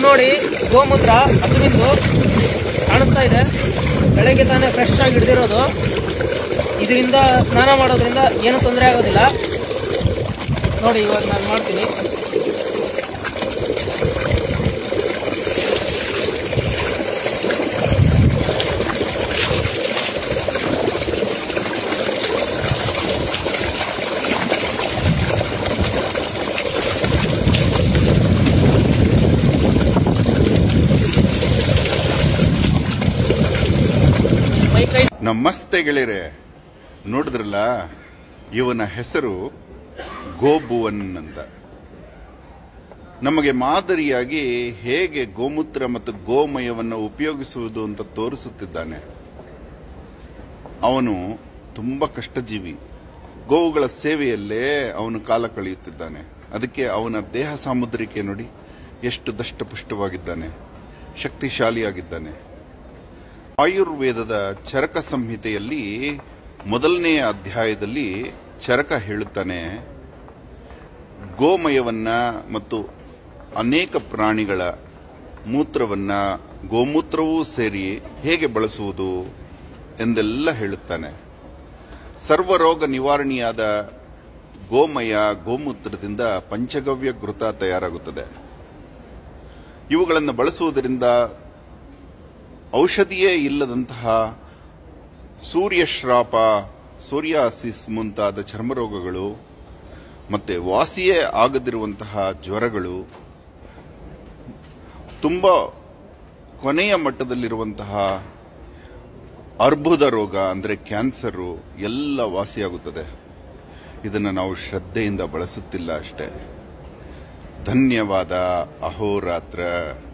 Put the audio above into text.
ನೋಡಿ ಗೋಮೂತ್ರ ಹಸುವಿಂದು ಕಾಣಿಸ್ತಾ ಇದೆ ಬೆಳಗ್ಗೆ ತಾನೇ ಫ್ರೆಶ್ ಆಗಿ ಹಿಡಿದಿರೋದು ಇದರಿಂದ ಸ್ನಾನ ಮಾಡೋದ್ರಿಂದ ಏನು ತೊಂದರೆ ಆಗೋದಿಲ್ಲ ನೋಡಿ ಇವಾಗ ನಾನು ಮಾಡ್ತೀನಿ ಮೈ ಕೈ ನಮಸ್ತೆ ಗೆಳೆಯರೆ ನೋಡಿದ್ರಲ್ಲ ಇವನ ಹೆಸರು ಗೋಬುವನ್ ಅಂತ ನಮಗೆ ಮಾದರಿಯಾಗಿ ಹೇಗೆ ಗೋಮೂತ್ರ ಮತ್ತು ಗೋಮಯವನ್ನು ಉಪಯೋಗಿಸುವುದು ಅಂತ ತೋರಿಸುತ್ತಿದ್ದಾನೆ ಅವನು ತುಂಬಾ ಕಷ್ಟಜೀವಿ ಗೋವುಗಳ ಸೇವೆಯಲ್ಲೇ ಅವನು ಕಾಲ ಕಳೆಯುತ್ತಿದ್ದಾನೆ ಅದಕ್ಕೆ ಅವನ ದೇಹ ಸಾಮುದ್ರಿಕೆ ನೋಡಿ ಎಷ್ಟು ದಷ್ಟಪುಷ್ಟವಾಗಿದ್ದಾನೆ ಶಕ್ತಿಶಾಲಿಯಾಗಿದ್ದಾನೆ ಆಯುರ್ವೇದದ ಚರಕ ಸಂಹಿತೆಯಲ್ಲಿ ಮೊದಲನೆಯ ಅಧ್ಯಾಯದಲ್ಲಿ ಚರಕ ಹೇಳುತ್ತಾನೆ ಗೋಮಯವನ್ನ ಮತ್ತು ಅನೇಕ ಪ್ರಾಣಿಗಳ ಮೂತ್ರವನ್ನ ಗೋಮೂತ್ರವೂ ಸೇರಿ ಹೇಗೆ ಬಳಸುವುದು ಎಂದೆಲ್ಲ ಹೇಳುತ್ತಾನೆ ಸರ್ವರೋಗ ನಿವಾರಣೆಯಾದ ಗೋಮಯ ಗೋಮೂತ್ರದಿಂದ ಪಂಚಗವ್ಯ ಘೃತ ತಯಾರಾಗುತ್ತದೆ ಇವುಗಳನ್ನು ಬಳಸುವುದರಿಂದ ಔಷಧಿಯೇ ಇಲ್ಲದಂತಹ ಸೂರ್ಯಶ್ರಾಪ ಸೂರ್ಯಾಸಿಸ್ ಮುಂತಾದ ಚರ್ಮರೋಗಗಳು ಮತ್ತೆ ವಾಸಿಯೇ ಆಗದಿರುವಂತಹ ಜ್ವರಗಳು ತುಂಬಾ ಕೊನೆಯ ಮಟ್ಟದಲ್ಲಿರುವಂತಹ ಅರ್ಬುದ ರೋಗ ಅಂದ್ರೆ ಕ್ಯಾನ್ಸರು ಎಲ್ಲ ವಾಸಿಯಾಗುತ್ತದೆ ಇದನ್ನು ನಾವು ಶ್ರದ್ಧೆಯಿಂದ ಬಳಸುತ್ತಿಲ್ಲ ಅಷ್ಟೇ ಧನ್ಯವಾದ ಅಹೋರಾತ್ರ